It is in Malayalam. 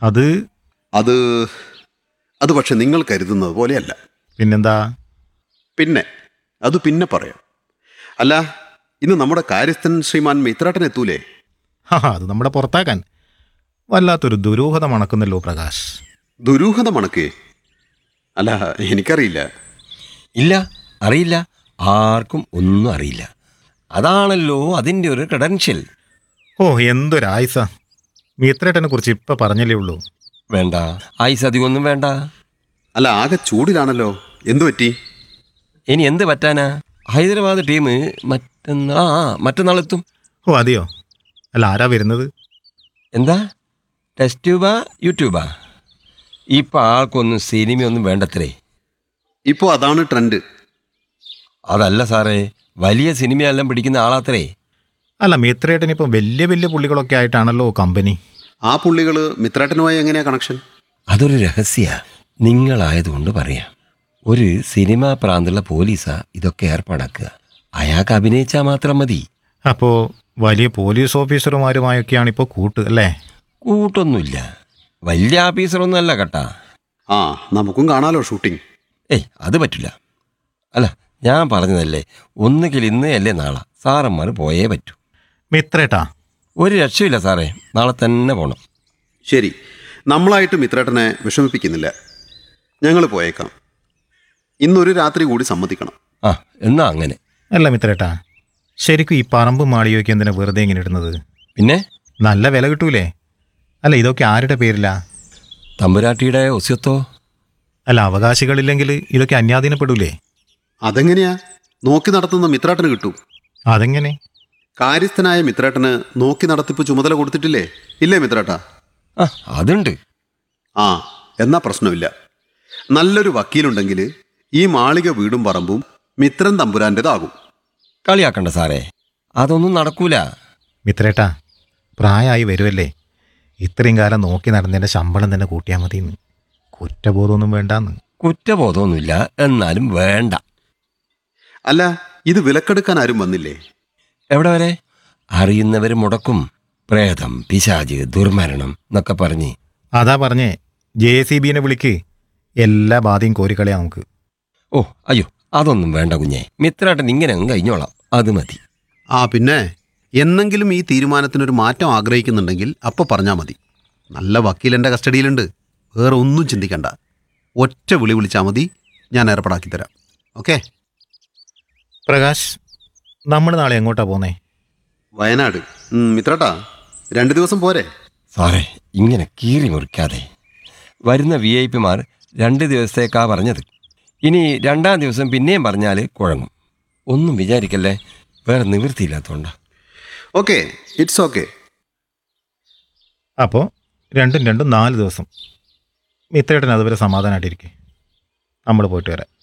അത് അത് അത് പക്ഷെ നിങ്ങൾ കരുതുന്നത് പോലെയല്ല പിന്നെന്താ പിന്നെ അത് പിന്നെ പറയാം അല്ല ഇന്ന് നമ്മുടെ കാര്യസ്ഥൻ ശ്രീമാൻ മിത്രേട്ടൻ എത്തൂലേ ഹാ അത് നമ്മുടെ പുറത്താക്കാൻ വല്ലാത്തൊരു ദുരൂഹത മണക്കുന്നല്ലോ പ്രകാശ് ദുരൂഹത മണക്കേ അല്ല എനിക്കറിയില്ല ഇല്ല അറിയില്ല ആർക്കും ഒന്നും അറിയില്ല അതാണല്ലോ അതിൻ്റെ ഒരു ക്രെഡൻഷ്യൽ ഓ എന്തൊരായുസ മിത്രേട്ടനെ കുറിച്ച് ഇപ്പൊ പറഞ്ഞല്ലേ ഉള്ളൂ വേണ്ട ഐസ് അധികമൊന്നും വേണ്ട അല്ല ആകെ ചൂടിലാണല്ലോ എന്തു പറ്റി ഇനി എന്ത് പറ്റാനാ ഹൈദരാബാദ് ടീം മറ്റന്നാ ആ ആ, മറ്റന്നാളെത്തും ഓ അതെയോ അല്ല ആരാ വരുന്നത് എന്താ ടെസ്റ്റ് ട്യൂബാ യൂട്യൂബാ ഇപ്പം ആൾക്കൊന്നും സിനിമയൊന്നും വേണ്ടത്രേ ഇപ്പോൾ അതാണ് ട്രെൻഡ് അതല്ല സാറേ വലിയ സിനിമയെല്ലാം പിടിക്കുന്ന ആളാത്രേ അല്ല മിത്രേട്ടൻ ഇപ്പം വലിയ വലിയ പുള്ളികളൊക്കെ ആയിട്ടാണല്ലോ കമ്പനി ആ പുള്ളികൾ മിത്രേട്ടനുമായി എങ്ങനെയാ കണക്ഷൻ അതൊരു രഹസ്യ നിങ്ങളായതുകൊണ്ട് പറയാം ഒരു സിനിമാ പ്രാന്തുള്ള പോലീസാ ഇതൊക്കെ ഏർപ്പാടാക്കുക അയാൾക്ക് അഭിനയിച്ചാൽ മാത്രം മതി അപ്പോ വലിയ പോലീസ് ഓഫീസർമാരുമായൊക്കെയാണ് ഇപ്പോൾ കൂട്ട് അല്ലേ കൂട്ടൊന്നുമില്ല വലിയ ആഫീസറൊന്നും അല്ല കേട്ടാ ആ നമുക്കും കാണാലോ ഷൂട്ടിംഗ് ഏയ് അത് പറ്റില്ല അല്ല ഞാൻ പറഞ്ഞതല്ലേ ഒന്നുകിൽ ഇന്ന് അല്ലേ നാളെ സാറന്മാർ പോയേ പറ്റൂ മിത്രേട്ടാ ഒരു രക്ഷയില്ല സാറേ നാളെ തന്നെ പോകണം ശരി നമ്മളായിട്ട് മിത്രേട്ടനെ വിഷമിപ്പിക്കുന്നില്ല ഞങ്ങൾ പോയേക്കാം ഇന്നൊരു രാത്രി കൂടി സമ്മതിക്കണം ആ എന്നാ അങ്ങനെ അല്ല മിത്രേട്ടാ ശരിക്കും ഈ പറമ്പ് മാളിയൊക്കെ എന്തിനാ വെറുതെ ഇങ്ങനെ ഇടുന്നത് പിന്നെ നല്ല വില കിട്ടൂലേ അല്ല ഇതൊക്കെ ആരുടെ പേരിലാ തമ്പുരാട്ടിയുടെ ഒസ്യത്തോ അല്ല അവകാശികളില്ലെങ്കിൽ ഇതൊക്കെ അന്യാധീനപ്പെടൂലേ അതെങ്ങനെയാ നോക്കി നടത്തുന്ന മിത്രേട്ടന് കിട്ടും അതെങ്ങനെ കാര്യസ്ഥനായ മിത്രേട്ടന് നോക്കി നടത്തിപ്പ് ചുമതല കൊടുത്തിട്ടില്ലേ ഇല്ലേ മിത്രേട്ടാ ആ അതുണ്ട് ആ എന്നാ പ്രശ്നമില്ല നല്ലൊരു വക്കീലുണ്ടെങ്കിൽ ഈ മാളിക വീടും പറമ്പും മിത്രൻ തമ്പുരാൻ്റെതാകും കളിയാക്കണ്ട സാറേ അതൊന്നും നടക്കൂല മിത്രേട്ടാ പ്രായമായി വരുമല്ലേ ഇത്രയും കാലം നോക്കി നടന്നതിൻ്റെ ശമ്പളം തന്നെ കൂട്ടിയാൽ മതിയെന്ന് കുറ്റബോധമൊന്നും വേണ്ടാന്ന് കുറ്റബോധമൊന്നുമില്ല എന്നാലും വേണ്ട അല്ല ഇത് വിലക്കെടുക്കാൻ ആരും വന്നില്ലേ എവിടെ വരെ അറിയുന്നവർ മുടക്കും പ്രേതം പിശാജ് ദുർമരണം എന്നൊക്കെ പറഞ്ഞ് അതാ പറഞ്ഞേ ജെ സി ബിനെ വിളിക്ക് എല്ലാ ബാധയും കോരിക്കളയാ നമുക്ക് ഓ അയ്യോ അതൊന്നും വേണ്ട കുഞ്ഞെ മിത്രേട്ടൻ ഇങ്ങനെ അങ്ങ് കഴിഞ്ഞോളാം അത് മതി ആ പിന്നെ എന്നെങ്കിലും ഈ തീരുമാനത്തിനൊരു മാറ്റം ആഗ്രഹിക്കുന്നുണ്ടെങ്കിൽ അപ്പോൾ പറഞ്ഞാൽ മതി നല്ല വക്കീൽ എൻ്റെ കസ്റ്റഡിയിലുണ്ട് വേറെ ഒന്നും ചിന്തിക്കണ്ട ഒറ്റ വിളി വിളിച്ചാൽ മതി ഞാൻ ഏർപ്പാടാക്കി തരാം ഓക്കെ പ്രകാശ് നമ്മൾ നാളെ എങ്ങോട്ടാ പോന്നേ വയനാട് ഉം, മിത്രട്ടാ രണ്ട് ദിവസം പോരെ സാറേ ഇങ്ങനെ കീറി മുറിക്കാതെ വരുന്ന വി ഐ പിമാർ രണ്ട് ദിവസത്തേക്കാ പറഞ്ഞത് ഇനി രണ്ടാം ദിവസം പിന്നെയും പറഞ്ഞാൽ കുഴങ്ങും ഒന്നും വിചാരിക്കല്ലേ വേറെ നിവൃത്തിയില്ലാത്തതുകൊണ്ടാ ഓക്കെ ഇറ്റ്സ് ഓക്കെ അപ്പോൾ രണ്ടും രണ്ടും നാല് ദിവസം മിത്രേട്ടൻ അതുവരെ സമാധാനമായിട്ടിരിക്കെ നമ്മൾ പോയിട്ട് വരാം